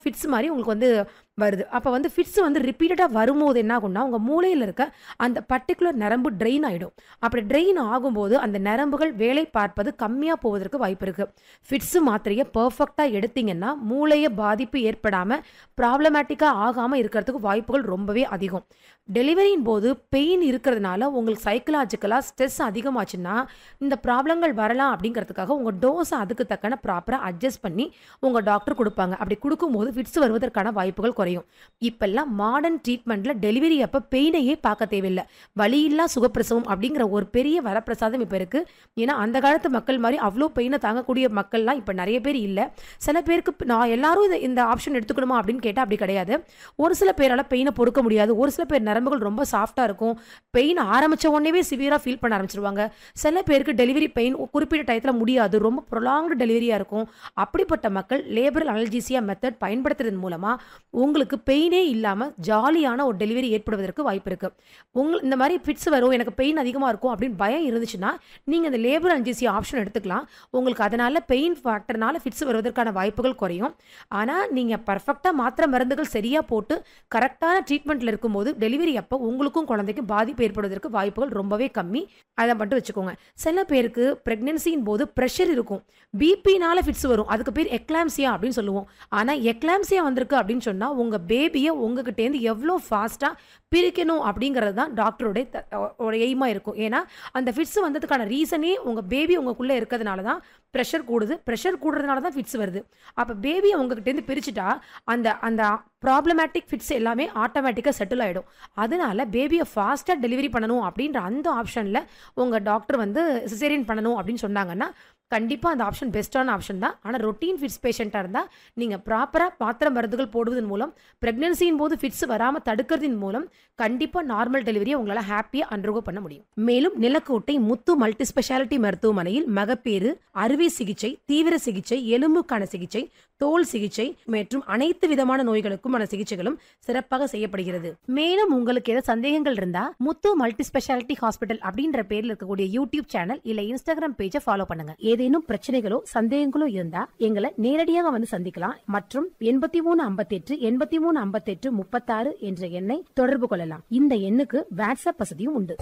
Fits மாதிரி உங்களுக்கு வந்து வருது அப்போ வந்து ஃபிட்ஸ் வந்து ரிப்பீட்டடாக வரும்போது என்ன ஆகும்னா உங்கள் மூளையில் இருக்க அந்த பர்டிகுலர் நரம்பு ட்ரெயின் ஆகிடும் அப்படி ட்ரெயின் ஆகும்போது அந்த நரம்புகள் வேலை பார்ப்பது கம்மியாக போவதற்கு வாய்ப்பு இருக்குது ஃபிட்ஸு மாத்திரையை பர்ஃபெக்டாக எடுத்தீங்கன்னா மூளையை பாதிப்பு ஏற்படாமல் ப்ராப்ளமேட்டிக்காக ஆகாமல் இருக்கிறதுக்கு வாய்ப்புகள் ரொம்பவே அதிகம் டெலிவரியின் போது பெயின் இருக்கிறதுனால உங்களுக்கு சைக்கலாஜிக்கலாக ஸ்ட்ரெஸ் அதிகமாச்சுன்னா இந்த ப்ராப்ளங்கள் வரலாம் அப்படிங்கிறதுக்காக உங்கள் டோஸை அதுக்கு தக்கன ப்ராப்பராக அட்ஜஸ்ட் பண்ணி உங்கள் டாக்டர் கொடுப்பாங்க அப்படி கொடுக்கும்போது ஃபிட்ஸ் வருவதற்கான வாய்ப்புகள் குறையும் இப்பெல்லாம் மாடர்ன் ட்ரீட்மெண்ட்டில் டெலிவரி அப்போ பெயினையே பார்க்க தேவையில்லை வலியில்லா சுகப்பிரசவம் அப்படிங்கிற ஒரு பெரிய வரப்பிரசாதம் இப்போ இருக்குது ஏன்னா அந்த காலத்து மக்கள் மாதிரி அவ்வளோ பெயினை தாங்கக்கூடிய மக்கள்லாம் இப்போ நிறைய பேர் இல்லை சில பேருக்கு இப்ப நான் எல்லாரும் இந்த இந்த ஆப்ஷன் எடுத்துக்கணுமா அப்படின்னு கேட்டால் அப்படி கிடையாது ஒரு சில பேரால் பெயினை பொறுக்க முடியாது ஒரு சில பேர் நரம்புகள் ரொம்ப சாஃப்டாக இருக்கும் பெயின் ஆரம்பித்த உடனே சிவியராக ஃபீல் பண்ண ஆரம்பிச்சிருவாங்க சில பேருக்கு டெலிவரி பெயின் குறிப்பிட்ட டயத்தில் முடியாது ரொம்ப ப்ரொலாங்டு டெலிவரியாக இருக்கும் அப்படிப்பட்ட மக்கள் லேபரல் அனல்ஜீசியா மெத்தட் பயன்படுத்துறதன் மூலமாக உங்களுக்கு பெயினே இல்லாமல் ஜாலியான ஒரு டெலிவரி ஏற்படுவதற்கு வாய்ப்பு இருக்குது உங்கள் இந்த மாதிரி ஃபிட்ஸ் வரும் எனக்கு பெயின் அதிகமாக இருக்கும் அப்படின்னு பயம் இருந்துச்சுன்னா நீங்கள் இந்த லேபர் அனல்ஜீசியா ஆப்ஷன் எடுத்துக்கலாம் உங்களுக்கு அதனால் பெயின் ஃபேக்டர்னால ஃபிட்ஸ் வருவதற்கான வாய்ப்புகள் குறையும் ஆனால் நீங்கள் பர்ஃபெக்டாக மாத்திரை மருந்துகள் சரியாக போட்டு கரெக்டான ட்ரீட்மெண்ட்டில் இருக்கும்போது டெலிவரி அப்போ உங்களுக்கும் குழந்தைக்கும் பாதிப்பு ஏற்படுவதற்கு வாய்ப்புகள் ரொம்பவே கம்மி அதை மட்டும் வச்சுக்கோங்க சில பேருக்கு ப்ரெக்னென்சியின் போது ப்ரெஷர் இருக்கும் பிபினால ஃபிட்ஸ் வரும் அதுக்கு பேர் எக்லாம்சியா அப்படின்னு சொல்லுவோம் ஆனால் எக்லாம்சியா வந்திருக்கு அப்படின்னு சொன்னால் உங்கள் பேபியை உங்ககிட்டேருந்து எவ்வளோ ஃபாஸ்ட்டாக பிரிக்கணும் அப்படிங்கிறது தான் டாக்டருடைய த- ஒரு எய்மாக இருக்கும் ஏன்னா அந்த ஃபிட்ஸ் வந்ததுக்கான ரீசனே உங்கள் பேபி உங்களுக்குள்ளே இருக்கிறதுனால தான் ப்ரெஷர் கூடுது ப்ரெஷர் கூடுறதுனால தான் ஃபிட்ஸ் வருது அப்போ பேபியை உங்ககிட்டேருந்து பிரிச்சுட்டா அந்த அந்த ப்ராப்ளமேட்டிக் ஃபிட்ஸ் எல்லாமே ஆட்டோமேட்டிக்காக செட்டில் ஆகிடும் அதனால பேபியை ஃபாஸ்ட்டாக டெலிவரி பண்ணணும் அப்படின்ற அந்த ஆப்ஷனில் உங்கள் டாக்டர் வந்து சிசேரியன் பண்ணணும் அப்படின்னு சொன்னாங்கன்னா கண்டிப்பாக அந்த ஆப்ஷன் பெஸ்ட்டான ஆப்ஷன் தான் ஆனால் ரொட்டீன் ஃபிட்ஸ் பேஷண்ட்டாக இருந்தால் நீங்கள் ப்ராப்பராக மாத்திரை மருந்துகள் போடுவதன் மூலம் ப்ரெக்னன்சியின் போது ஃபிட்ஸ் வராமல் தடுக்கிறதின் மூலம் கண்டிப்பாக நார்மல் டெலிவரியை உங்களால் ஹாப்பியாக அண்டர்கோ பண்ண முடியும் மேலும் நிலக்கோட்டை முத்து மல்டி ஸ்பெஷாலிட்டி மருத்துவமனையில் மகப்பேறு அறுவை சிகிச்சை தீவிர சிகிச்சை எலும்புக்கான சிகிச்சை தோல் சிகிச்சை மற்றும் அனைத்து விதமான நோய்களுக்குமான சிகிச்சைகளும் சிறப்பாக செய்யப்படுகிறது மேலும் உங்களுக்கு ஏதாவது சந்தேகங்கள் இருந்தா முத்து மல்டி ஸ்பெஷாலிட்டி ஹாஸ்பிட்டல் அப்படின்ற பேர்ல இருக்கக்கூடிய யூடியூப் சேனல் இல்ல இன்ஸ்டாகிராம் பேஜை ஃபாலோ பண்ணுங்க ஏதேனும் பிரச்சனைகளோ சந்தேகங்களோ இருந்தா எங்களை நேரடியாக வந்து சந்திக்கலாம் மற்றும் எண்பத்தி மூணு ஐம்பத்தெட்டு எண்பத்தி மூணு ஐம்பத்தெட்டு முப்பத்தாறு என்ற எண்ணை தொடர்பு கொள்ளலாம் இந்த எண்ணுக்கு வாட்ஸ்அப் வசதியும் உண்டு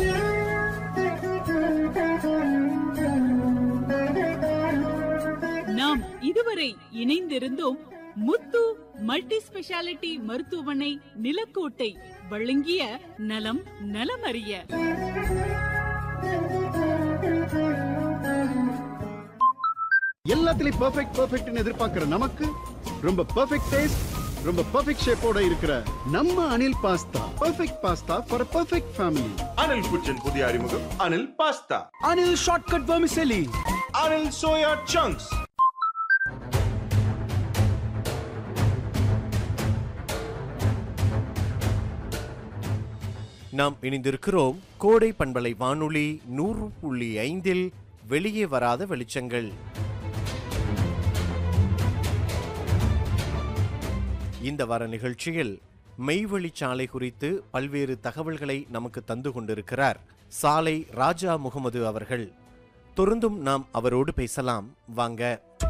நாம் இதுவரை இணைந்திருந்தோம் முத்து மல்டி ஸ்பெஷாலிட்டி மருத்துவமனை நிலக்கோட்டை வழங்கிய நலம் நலமறிய எல்லாத்துலயும் பெர்ஃபெக்ட் பெர்ஃபெக்ட்னு எதிர்பார்க்கிற நமக்கு ரொம்ப பெர்ஃபெக்ட் டேஸ்ட் ரொம்ப பெர்ஃபெக்ட் ஷேப்போட இருக்கிற நம்ம Anil pasta perfect pasta for perfect family Anil kitchen புதிய அறிமுகம் Anil pasta Anil Shortcut Vermicelli. Anil soya chunks நாம் இணைந்திருக்கிறோம் கோடை பண்பலை வானொலி நூறு புள்ளி ஐந்தில் வெளியே வராத வெளிச்சங்கள் இந்த வார நிகழ்ச்சியில் மெய்வழிச்சாலை குறித்து பல்வேறு தகவல்களை நமக்கு தந்து கொண்டிருக்கிறார் சாலை ராஜா முகமது அவர்கள் தொடர்ந்தும் நாம் அவரோடு பேசலாம் வாங்க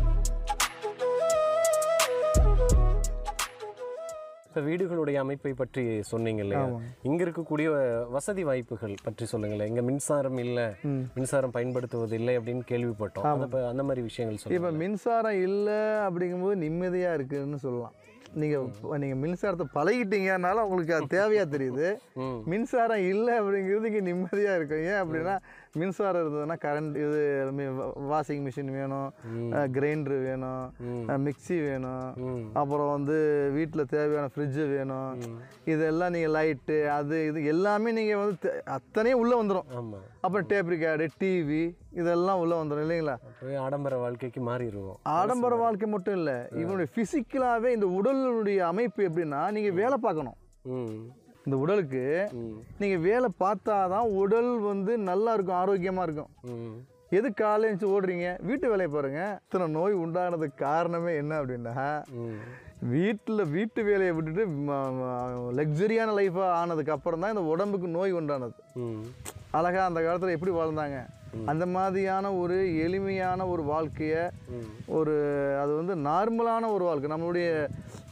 இப்போ வீடுகளுடைய அமைப்பை பற்றி சொன்னீங்க இல்லையா இங்க இருக்கக்கூடிய வசதி வாய்ப்புகள் பற்றி சொல்லுங்களேன் இங்க மின்சாரம் இல்ல மின்சாரம் பயன்படுத்துவது இல்லை அப்படின்னு கேள்விப்பட்டோம் அதை ப- அந்த மாதிரி விஷயங்கள் இப்போ சொல்லுங்க மின்சாரம் இல்லை அப்படிங்கும்போது நிம்மதியாக இருக்குன்னு சொல்லலாம் நீங்கள் நீங்கள் மின்சாரத்தை பழகிட்டீங்கனால உங்களுக்கு அது தேவையாக தெரியுது ம். மின்சாரம் இல்லை அப்படிங்கிறது இங்கே நிம்மதியாக இருக்கும் ஏன் அப்படின்னா மின்சாரம் இருந்ததுன்னா கரண்ட் இது வாஷிங் மிஷின் வேணும் கிரைண்டர் வேணும் மிக்ஸி வேணும் ம். அப்புறம் வந்து வீட்டில் தேவையான ஃப்ரிட்ஜு வேணும் இதெல்லாம் நீங்கள் லைட்டு அது இது எல்லாமே நீங்கள் வந்து தே- அத்தனையும் உள்ளே வந்துடும் ஆமா அப்புறம் டேப் ரிகார்டு டிவி இதெல்லாம் உள்ளே வந்துடும் இல்லைங்களா அப்பவே ஆடம்பர வாழ்க்கைக்கு மாறிடுவோம் ஆடம்பர வாழ்க்கை மட்டும் இல்லை இவனுடைய ஃபிசிக்கலாகவே இந்த உடலுடைய அமைப்பு எப்படின்னா நீங்கள் வேலை பார்க்கணும் ம் இந்த உடலுக்கு ம் நீங்கள் வேலை பார்த்தா தான் உடல் வந்து நல்லா இருக்கும் ஆரோக்கியமாக இருக்கும் ம் எது காலையில் எழுந்துச்சு ஓடுறீங்க வீட்டு வேலையை பாருங்க இத்தனை நோய் உண்டானதுக்கு காரணமே என்ன அப்படின்னா ம் வீட்டில் வீட்டு வேலையை விட்டுட்டு லக்ஸரியான லைஃபாக ஆனதுக்கு அப்புறம் தான் இந்த உடம்புக்கு நோய் உண்டானது ம் அழகா அந்த காலத்தில் எப்படி வாழ்ந்தாங்க அந்த மாதிரியான ஒரு எளிமையான ஒரு வாழ்க்கையை ஒரு அது வந்து நார்மலான ஒரு வாழ்க்கை நம்மளுடைய